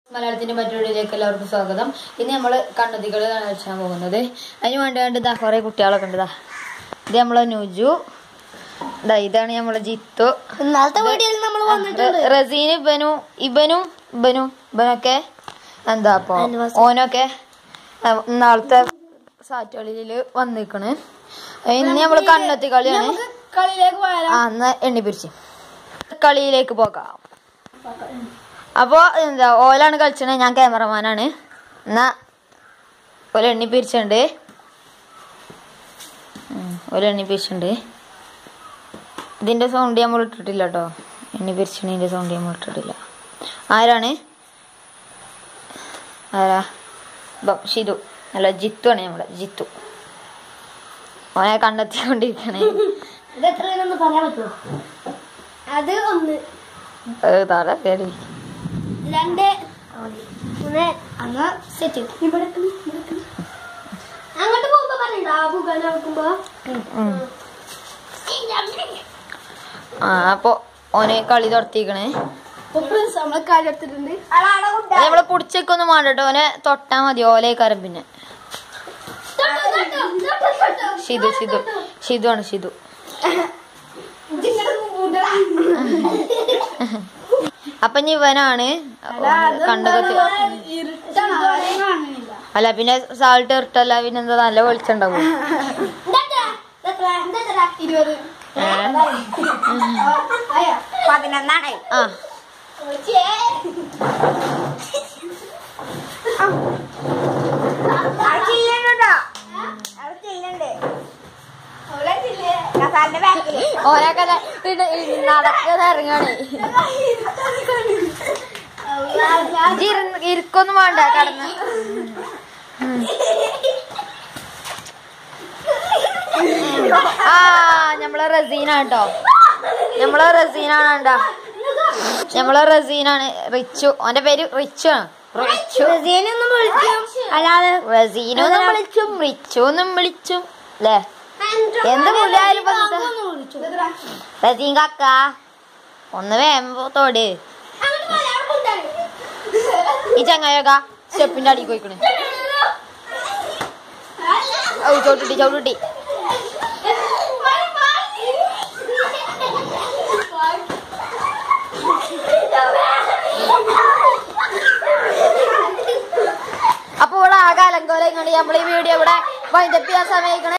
മലയാളത്തിന്റെ മറ്റൊരു വീഡിയോയിലേക്ക് എല്ലാവർക്കും സ്വാഗതം ഇന്ന് നമ്മൾ കണ്ണതികൾ കളിച്ചാൻ പോകുന്നത് അതിന് വേണ്ടി വേണ്ടി ഇതാ കുറെ കുട്ടികളൊക്കെ ഉണ്ട് ഇതാ ഇത് നമ്മളെ നുജു ഇതാ ഇതാണ് നമ്മളെ ജിത്തു ഇന്നലത്തെ വീഡിയോയിൽ നമ്മൾ വന്നിട്ടുണ്ട് റ- റസീൻ ഇബനു ഇബനും ഇബനും ഇബനൊക്കെ എന്താ അപ്പൊ അയൽവാസി. ഓനൊക്കെ ആ, നാളത്തെ സാറ്റുകളില് വന്നിക്കണ് ഇന്ന് നമ്മള് കണ്ണത്തി കളിയാണ് നമുക്ക് കളിയിലേക്ക് പോയാലോ ആ എന്നാ എണ്ണി പിരിച്ച് കളിയിലേക്ക് പോകാം അപ്പോ എന്താ ഓലാണ് കളിച്ചത് ഞാൻ ക്യാമറമാനാണ് എന്നാ ഓല എണ്ണി പിരിച്ചുണ്ട് ഓല എണ്ണി പിരിച്ചുണ്ട് ഇതിന്റെ സൗണ്ട് നമ്മൾ ഇട്ടിട്ടില്ല കേട്ടോ എണ്ണി പിരിച്ചതിന്റെ സൗണ്ട് നമ്മൾ ഇട്ടിട്ടില്ല ആരാണ് ആരാ ബ- ഷിതു അല്ല ജിത്തു ആണ് നമ്മളെ ജിത്തു ഓനെ കണ്ടെത്തിക്കൊണ്ടിരിക്കണേ ഇത് എത്രയാണെന്ന് പറയാൻ പറ്റുമോ അത് ഒന്ന് ഏ, തല കയറി രണ്ട് മൂന്ന് അങ്ങ് സെറ്റ് ഇവിടെ നിൽക്കുന്നു, ഇവിടെ നിൽക്കുന്നു. അങ്ങോട്ട് പോകുമ്പോ പറയണ്ട ആ പൂക്കൾ നോക്കുമ്പോ ഉം. ആ അപ്പൊ ഓനെ കളി തുടത്തിക്കണേ നമ്മളെ കാര്യത്തിലുണ്ട് അത് നമ്മള് പുടിച്ചൊക്കൊന്നും വേണ്ട കേട്ടോ ഓനെ തൊട്ടാ മതി ഓലേക്കാരം പിന്നെ ഷിതു ഷിതു ഷിതു ആണ് ഷിതു അപ്പൊ ഇനി ഇവനാണ് കണ്ടതൊക്കെ അല്ല പിന്നെ സാൾട്ട് ഇട്ടല്ല പിന്നെ എന്താ നല്ല വെളിച്ചുണ്ടാവും ഇരുപത് പതിനൊന്നാണ് ആ ഓനൊക്കെ ദേ ഇട് ഇ- നടക്കുന്ന ഇറങ്ങാണ് ഇജ്ജ് ഇരുന്ന് ഇരിക്കൊന്നും വേണ്ട കടന്ന് ആ നമ്മളെ റസീന കേട്ടോ നമ്മളെ റസീനാണ് കേട്ടോ നമ്മളെ റസീനാണ് റിച്ചു ഓന്റെ പേര് റിച്ചു ആണ് റിച്ചു റസീനൊന്നും വിളിക്കും അല്ലാതെ റസീനൊന്നും വിളിച്ചും റിച്ചുന്നും വിളിച്ചും അല്ലേ എന്ത് പുല്ലായാലും ഇപ്പൊ എന്താ? റസീൻ കാക്ക ഒന്ന് വേമ്പോത്തോട് ഈ ചങ്ങായൊക്കെ സ്റ്റെപ്പിന്റെ അടിയിൽ പോയിക്കണ് ഔ ചവിട്ടുട്ടി ചവിട്ടുട്ടി അപ്പൊ ഇവിടെ ആകെ അലങ്കോലം ഇങ്ങനെ നമ്മൾ ഈ വീഡിയോ ഇവിടെ വൈൻഡപ്പ് ചെയ്യാൻ സമയക്കണേ